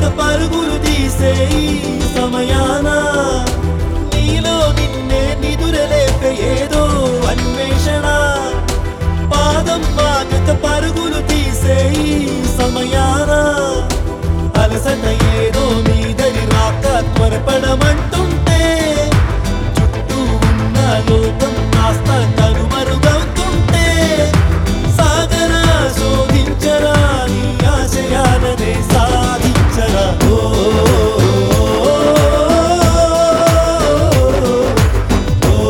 పరుగులు తీసే ఈ సమయాన నీలో నిన్నే నిదురలేపే ఏదో అన్వేషణ పాదం మాగక పరుగులు తీసే ఈ సమయాన అలసట ఏదో నీదని రాక త్వరపడమంటుంటే చుట్టూ ఉన్న లోకం కాస్త కనుమరుగవుతుంటే సాగరా శోధించరా నీ ఆశయాలనే సాధించరా ఓ, ఓ,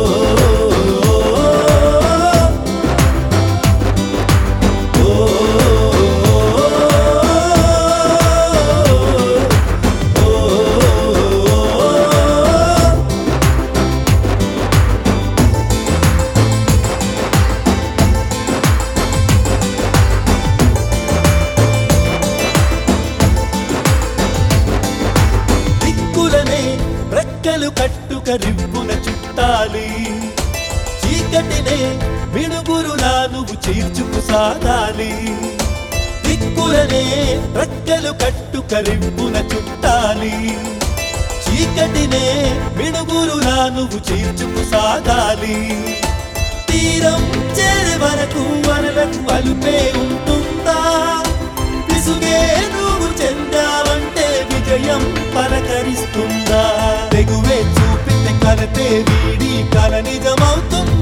దిక్కులనే రెక్కలు కట్టుక రివ్వున చుట్టాలి చీకటినే మిణుగురులా నువ్వు చీల్చుకు సాగాలి దిక్కులనే రెక్కలు కట్టుక రివ్వున చుట్టాలి చీకటినే మిణుగురులా నువ్వు చీల్చుకు సాగాలి తీరం చేరే వరకు వనలకు అలుపే ఉంటుందా విసుగే నువ్వు చెందావంటే విజయం పలకరిస్తుందా తెగువే చూపితే కలతే వీడి కల నిజమవుతుందా